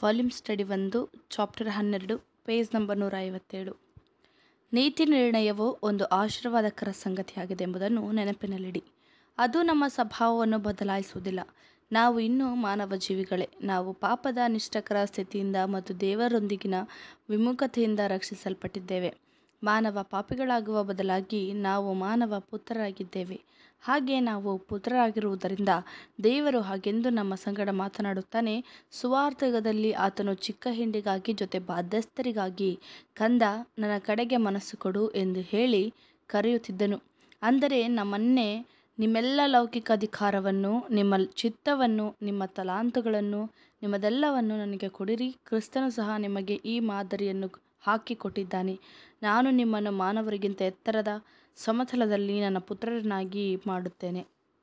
volume study ಒಂದು chapter ಹನ್ನೆರಡು page number ನೂರ ಐವತ್ತೇಳು ನೀತಿ ನಿರ್ಣಯವು ಒಂದು ಆಶೀರ್ವಾದಕರ ಸಂಗತಿಯಾಗಿದೆ ಎಂಬುದನ್ನು ನೆನಪಿನಲ್ಲಿಡಿ ಅದು ನಮ್ಮ ಸ್ವಭಾವವನ್ನು ಬದಲಾಯಿಸುವುದಿಲ್ಲ ನಾವು ಇನ್ನೂ ಮಾನವ ಜೀವಿಗಳೇ ನಾವು ಪಾಪದ ಅನಿಷ್ಟಕರ ಸ್ಥಿತಿಯಿಂದ ಮತ್ತು ದೇವರೊಂದಿಗಿನ ವಿಮುಖತೆಯಿಂದ ರಕ್ಷಿಸಲ್ಪಟ್ಟಿದ್ದೇವೆ ಮಾನವ ಪಾಪಿಗಳಾಗುವ ಬದಲಾಗಿ ನಾವು ಮಾನವ ಪುತ್ರರಾಗಿದ್ದೇವೆ ಹಾಗೆ ನಾವು ಪುತ್ರರಾಗಿರುವುದರಿಂದ ದೇವರು ಹಾಗೆಂದು ನಮ್ಮ ಸಂಗಡ ಮಾತನಾಡುತ್ತಾನೆ ಸುವಾರ್ತೆಯುಗದಲ್ಲಿ ಆತನು ಚಿಕ್ಕ ಹಿಂಡಿಗಾಗಿ ಜೊತೆ ಬಾಧ್ಯಸ್ಥರಿಗಾಗಿ ಕಂದ ನನ್ನ ಕಡೆಗೆ ಮನಸ್ಸು ಕೊಡು ಎಂದು ಹೇಳಿ ಕರೆಯುತ್ತಿದ್ದನು ಅಂದರೆ ನಮ್ಮನ್ನೇ ನಿಮ್ಮೆಲ್ಲ ಲೌಕಿಕ ಅಧಿಕಾರವನ್ನು ನಿಮ್ಮ ಚಿತ್ತವನ್ನು ನಿಮ್ಮ ತಲಾಂತುಗಳನ್ನು ನಿಮ್ಮದೆಲ್ಲವನ್ನು ನನಗೆ ಕೊಡಿರಿ ಕ್ರಿಸ್ತನು ಸಹ ನಿಮಗೆ ಈ ಮಾದರಿಯನ್ನು ಹಾಕಿಕೊಟ್ಟಿದ್ದಾನೆ ನಾನು ನಿಮ್ಮನ್ನು ಮಾನವರಿಗಿಂತ ಎತ್ತರದ ಸಮತಲದಲ್ಲಿ ನನ್ನ ಪುತ್ರರನ್ನಾಗಿ ಮಾಡುತ್ತೇನೆ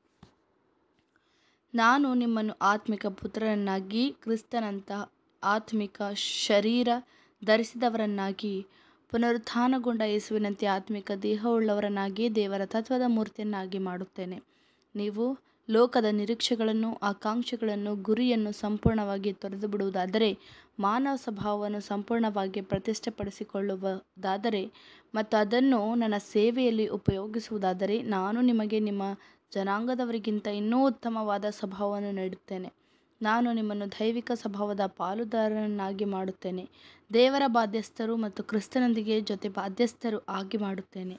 ನಾನು ನಿಮ್ಮನ್ನು ಆತ್ಮಿಕ ಪುತ್ರರನ್ನಾಗಿ ಕ್ರಿಸ್ತನಂತ ಆತ್ಮಿಕ ಶರೀರ ಧರಿಸಿದವರನ್ನಾಗಿ ಪುನರುತ್ಥಾನಗೊಂಡ ಯೇಸುವಿನಂತೆ ಆತ್ಮಿಕ ದೇಹವುಳ್ಳವರನ್ನಾಗಿ ದೇವರ ತತ್ವದ ಮೂರ್ತಿಯನ್ನಾಗಿ ಮಾಡುತ್ತೇನೆ ನೀವು ಲೋಕದ ನಿರೀಕ್ಷೆಗಳನ್ನು ಆಕಾಂಕ್ಷೆಗಳನ್ನು ಗುರಿಯನ್ನು ಸಂಪೂರ್ಣವಾಗಿ ತೊರೆದು ಬಿಡುವುದಾದರೆ ಮಾನವ ಸ್ವಭಾವವನ್ನು ಸಂಪೂರ್ಣವಾಗಿ ಪ್ರತಿಷ್ಠೆಪಡಿಸಿಕೊಳ್ಳುವುದಾದರೆ ಮತ್ತು ಅದನ್ನು ನನ್ನ ಸೇವೆಯಲ್ಲಿ ಉಪಯೋಗಿಸುವುದಾದರೆ ನಾನು ನಿಮಗೆ ನಿಮ್ಮ ಜನಾಂಗದವರಿಗಿಂತ ಇನ್ನೂ ಉತ್ತಮವಾದ ಸ್ವಭಾವವನ್ನು ನೀಡುತ್ತೇನೆ ನಾನು ನಿಮ್ಮನ್ನು ದೈವಿಕ ಸ್ವಭಾವದ ಪಾಲುದಾರರನ್ನಾಗಿ ಮಾಡುತ್ತೇನೆ ದೇವರ ಬಾಧ್ಯಸ್ಥರು ಮತ್ತು ಕ್ರಿಸ್ತನೊಂದಿಗೆ ಜೊತೆ ಬಾಧ್ಯಸ್ಥರು ಆಗಿ ಮಾಡುತ್ತೇನೆ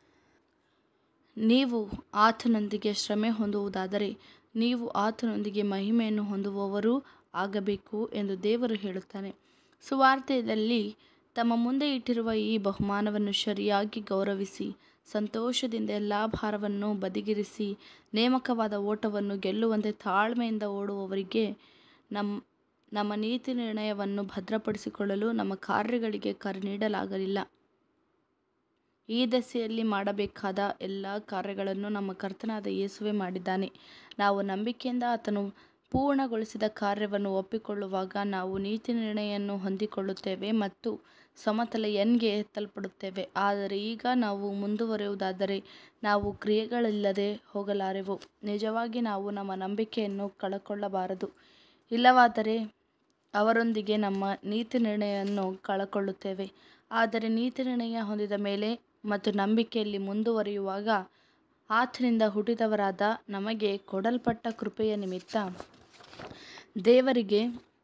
ನೀವು ಆತನೊಂದಿಗೆ ಶ್ರಮೆ ಹೊಂದುವುದಾದರೆ ನೀವು ಆತನೊಂದಿಗೆ ಮಹಿಮೆಯನ್ನು ಹೊಂದುವವರೂ ಆಗಬೇಕು ಎಂದು ದೇವರು ಹೇಳುತ್ತಾನೆ ಸುವಾರ್ತೆಯಲ್ಲಿ ತಮ್ಮ ಮುಂದೆ ಇಟ್ಟಿರುವ ಈ ಬಹುಮಾನವನ್ನು ಸರಿಯಾಗಿ ಗೌರವಿಸಿ ಸಂತೋಷದಿಂದ ಎಲ್ಲ ಭಾರವನ್ನು ಬದಿಗಿರಿಸಿ ನೇಮಕವಾದ ಓಟವನ್ನು ಗೆಲ್ಲುವಂತೆ ತಾಳ್ಮೆಯಿಂದ ಓಡುವವರಿಗೆ ನಮ್ಮ ನಮ್ಮ ನೀತಿ ನಿರ್ಣಯವನ್ನು ಭದ್ರಪಡಿಸಿಕೊಳ್ಳಲು ನಮ್ಮ ಕಾರ್ಯಗಳಿಗೆ ಕರೆ ನೀಡಲಾಗಲಿಲ್ಲ ಈ ದೆಸೆಯಲ್ಲಿ ಮಾಡಬೇಕಾದ ಎಲ್ಲ ಕಾರ್ಯಗಳನ್ನು ನಮ್ಮ ಕರ್ತನಾದ ಯೇಸುವೇ ಮಾಡಿದ್ದಾನೆ ನಾವು ನಂಬಿಕೆಯಿಂದ ಆತನು ಪೂರ್ಣಗೊಳಿಸಿದ ಕಾರ್ಯವನ್ನು ಒಪ್ಪಿಕೊಳ್ಳುವಾಗ ನಾವು ನೀತಿ ನಿರ್ಣಯವನ್ನು ಹೊಂದಿಕೊಳ್ಳುತ್ತೇವೆ ಮತ್ತು ಸಮತಲ ಎನ್ಗೆ ಎತ್ತಲ್ಪಡುತ್ತೇವೆ ಆದರೆ ಈಗ ನಾವು ಮುಂದುವರಿಯುವುದಾದರೆ ನಾವು ಕ್ರಿಯೆಗಳಿಲ್ಲದೆ ಹೋಗಲಾರೆವು ನಿಜವಾಗಿ ನಾವು ನಮ್ಮ ನಂಬಿಕೆಯನ್ನು ಕಳಕೊಳ್ಳಬಾರದು ಇಲ್ಲವಾದರೆ ಅವರೊಂದಿಗೆ ನಮ್ಮ ನೀತಿ ನಿರ್ಣಯವನ್ನು ಕಳಕೊಳ್ಳುತ್ತೇವೆ ಆದರೆ ನೀತಿ ನಿರ್ಣಯ ಹೊಂದಿದ ಮೇಲೆ ಮತ್ತು ನಂಬಿಕೆಯಲ್ಲಿ ಮುಂದುವರಿಯುವಾಗ ಆತನಿಂದ ಹುಟ್ಟಿದವರಾದ ನಮಗೆ ಕೊಡಲ್ಪಟ್ಟ ಕೃಪೆಯ ನಿಮಿತ್ತ ದೇವರಿಗೆ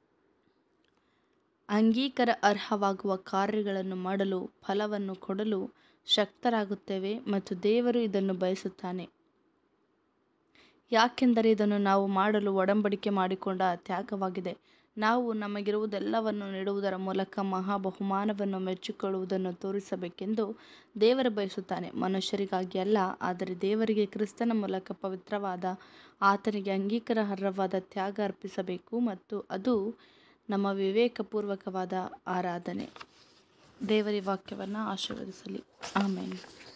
ಅಂಗೀಕಾರ ಅರ್ಹವಾಗುವ ಕಾರ್ಯಗಳನ್ನು ಮಾಡಲು ಫಲವನ್ನು ಕೊಡಲು ಶಕ್ತರಾಗುತ್ತೇವೆ ಮತ್ತು ದೇವರು ಇದನ್ನು ಬಯಸುತ್ತಾನೆ ಯಾಕೆಂದರೆ ಇದನ್ನು ನಾವು ಮಾಡಲು ಒಡಂಬಡಿಕೆ ಮಾಡಿಕೊಂಡ ತ್ಯಾಗವಾಗಿದೆ ನಾವು ನಮಗಿರುವುದೆಲ್ಲವನ್ನು ನೀಡುವುದರ ಮೂಲಕ ಮಹಾ ಬಹುಮಾನವನ್ನು ಮೆಚ್ಚಿಕೊಳ್ಳುವುದನ್ನು ತೋರಿಸಬೇಕೆಂದು ದೇವರು ಬಯಸುತ್ತಾನೆ ಮನುಷ್ಯರಿಗಾಗಿ ಅಲ್ಲ ಆದರೆ ದೇವರಿಗೆ ಕ್ರಿಸ್ತನ ಮೂಲಕ ಪವಿತ್ರವಾದ ಆತನಿಗೆ ಅಂಗೀಕಾರಾರ್ಹವಾದ ತ್ಯಾಗ ಅರ್ಪಿಸಬೇಕು ಮತ್ತು ಅದು ನಮ್ಮ ವಿವೇಕಪೂರ್ವಕವಾದ ಆರಾಧನೆ ದೇವರ ವಾಕ್ಯವನ್ನು ಆಶೀರ್ವದಿಸಲಿ ಆಮೇಲೆ